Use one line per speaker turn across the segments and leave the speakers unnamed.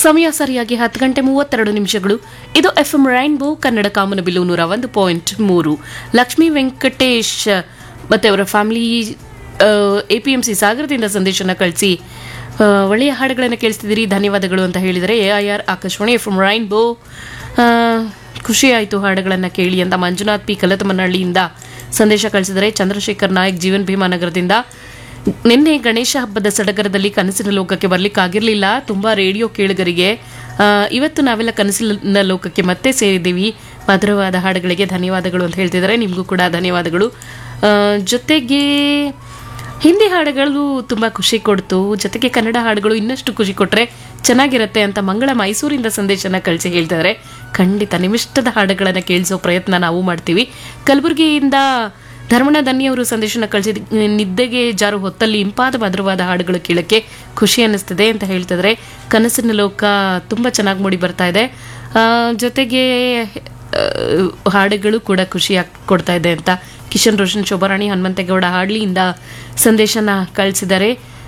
ಸಮಯ ಸರಿಯಾಗಿ ಹತ್ತು ಗಂಟೆ ಮೂವತ್ತೆರಡು ನಿಮಿಷಗಳು ಇದು ಎಫ್ ಎಂ ರೈನ್ಬೋ ಕನ್ನಡ ಕಾಮನಬಿಲ್ಲು ನೂರ ಒಂದು ಪಾಯಿಂಟ್ ಮೂರು ಲಕ್ಷ್ಮೀ ವೆಂಕಟೇಶ್ ಮತ್ತೆ ಅವರ family A P M C ಸಾಗರದಿಂದ ಸಂದೇಶನ ಕಳಿಸಿ ಆ, ಒಳ್ಳೆಯ ಹಾಡುಗಳನ್ನು ಕೇಳಿಸ್ತಿದ್ದೀರಿ ಧನ್ಯವಾದಗಳು ಅಂತ ಹೇಳಿದರೆ A I R Akashvani F M rainbow ಆ, ಖುಷಿ ಆಯಿತು ಹಾಡುಗಳನ್ನು ಕೇಳಿ ಅಂತ ಮಂಜುನಾಥ್ ಪಿ ಕಲತಮನಹಳ್ಳಿಯಿಂದ ಸಂದೇಶ ಕಳಿಸಿದರೆ ಚಂದ್ರಶೇಖರ್ ನಾಯಕ್ ಜೀವನ್ ಭೀಮಾ ನಗರದಿಂದ ನಿನ್ನೆ ಗಣೇಶ ಹಬ್ಬದ ಸಡಗರದಲ್ಲಿ ಕನಸಿನ ಲೋಕಕ್ಕೆ ಬರ್ಲಿಕ್ಕಾಗಿರ್ಲಿಲ್ಲ ತುಂಬಾ ರೇಡಿಯೋ ಕೇಳುಗರಿಗೆ ಆ, ಇವತ್ತು ನಾವೆಲ್ಲ ಕನಸಿನ ಲೋಕಕ್ಕೆ ಮತ್ತೆ ಸೇರಿದ್ದೀವಿ ಮಧುರವಾದ ಹಾಡುಗಳಿಗೆ ಧನ್ಯವಾದಗಳು ಅಂತ ಹೇಳ್ತಿದ್ದಾರೆ ನಿಮಗೂ ಕೂಡ ಧನ್ಯವಾದಗಳು ಆ, ಜೊತೆಗೆ ಹಿಂದಿ ಹಾಡುಗಳು ತುಂಬ ಖುಷಿ ಕೊಡ್ತು ಜೊತೆಗೆ ಕನ್ನಡ ಹಾಡುಗಳು ಇನ್ನಷ್ಟು ಖುಷಿ ಕೊಟ್ಟರೆ ಚೆನ್ನಾಗಿರುತ್ತೆ ಅಂತ ಮಂಗಳ ಮೈಸೂರಿಂದ ಸಂದೇಶನ ಕಳಿಸಿ ಹೇಳ್ತಿದ್ದಾರೆ ಖಂಡಿತ ನಿಮಿಷ್ಟದ ಹಾಡುಗಳನ್ನು ಕೇಳಿಸೋ ಪ್ರಯತ್ನ ನಾವು ಮಾಡ್ತೀವಿ ಕಲಬುರಗಿಯಿಂದ ಧರ್ಮಣ ದನ್ನಿ ಅವರು ಸಂದೇಶನ ಕಳಿಸಿದ ನಿದ್ದೆಗೆ ಜಾರು ಹೊತ್ತಲ್ಲಿ ಇಂಪಾದ ಮಧುರವಾದ ಹಾಡುಗಳು ಕೇಳಕ್ಕೆ ಖುಷಿ ಅನ್ನಿಸ್ತದೆ ಅಂತ ಹೇಳ್ತಿದ್ರೆ ಕನಸಿನ ಲೋಕ ತುಂಬ ಚೆನ್ನಾಗಿ ಮೂಡಿ ಬರ್ತಾ ಇದೆ ಆ, ಜೊತೆಗೆ ಆ, ಹಾಡುಗಳು ಕೂಡ ಖುಷಿ ಆಗ್- ಕೊಡ್ತಾ ಇದೆ ಅಂತ ಕಿಶನ್ ರೋಷನ್ ಶೋಭಾರಾಣಿ ಹನುಮಂತೇಗೌಡ ಹಾಡ್ಲಿಯಿಂದ ಸಂದೇಶನ ಕಳಿಸಿದ್ದಾರೆ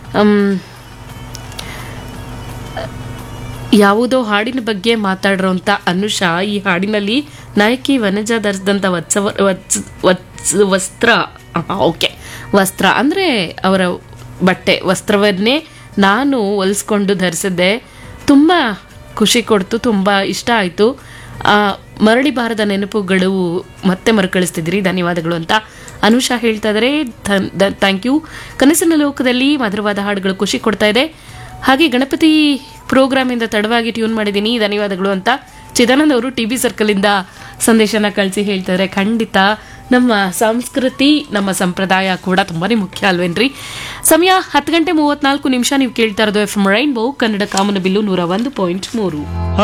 ಯಾವುದೋ ಹಾಡಿನ ಬಗ್ಗೆ ಮಾತಾಡಿರೋಂಥ ಅನುಷಾ ಈ ಹಾಡಿನಲ್ಲಿ ನಾಯಕಿ ವನಜ ಧರಿಸಿದಂಥ ವತ್ಸ ವತ್ಸ ವತ್ಸ ವಸ್ತ್ರ ಓಕೆ ವಸ್ತ್ರ ಅಂದರೆ ಅವರ ಬಟ್ಟೆ ವಸ್ತ್ರವನ್ನೇ ನಾನು ಹೊಲಿಸ್ಕೊಂಡು ಧರಿಸಿದ್ದೆ ತುಂಬ ಖುಷಿ ಕೊಡ್ತು ತುಂಬ ಇಷ್ಟ ಆಯಿತು ಮರಳಿ ಬಾರದ ನೆನಪುಗಳು ಮತ್ತೆ ಮರುಕಳಿಸ್ತಿದ್ರಿ ಧನ್ಯವಾದಗಳು ಅಂತ ಅನುಷಾ ಹೇಳ್ತಾ ಇದ್ದಾರೆ ಥ್ಯಾಂಕ್ ಯು ಕನಸಿನ ಲೋಕದಲ್ಲಿ ಮಧುರವಾದ ಹಾಡುಗಳು ಖುಷಿ ಕೊಡ್ತಾ ಇದೆ ಹಾಗೆ ಗಣಪತಿ ಪ್ರೋಗ್ರಾಮಿಂದ ತಡವಾಗಿ ಟ್ಯೂನ್ ಮಾಡಿದ್ದೀನಿ ಧನ್ಯವಾದಗಳು ಅಂತ ಚಿದಾನಂದ್ ಅವರು ಟಿ ಬಿ ಸರ್ಕಲಿಂದ ಸಂದೇಶನ ಕಳಿಸಿ ಹೇಳ್ತಾರೆ ಖಂಡಿತ ನಮ್ಮ ಸಂಸ್ಕೃತಿ ನಮ್ಮ ಸಂಪ್ರದಾಯ ಕೂಡ ತುಂಬಾನೇ ಮುಖ್ಯ ಅಲ್ವೇನ್ರಿ ಸಮಯ ಹತ್ತು ಗಂಟೆ ಮೂವತ್ನಾಲ್ಕು ನಿಮಿಷ ನೀವು ಕೇಳ್ತಾ ಇರೋದು ಎಫ್ ಎಂ ರೈನ್ಬೋ ಕನ್ನಡ ಕಾಮನ ಬಿಲ್ಲು ನೂರ ಒಂದು ಪಾಯಿಂಟ್ ಮೂರು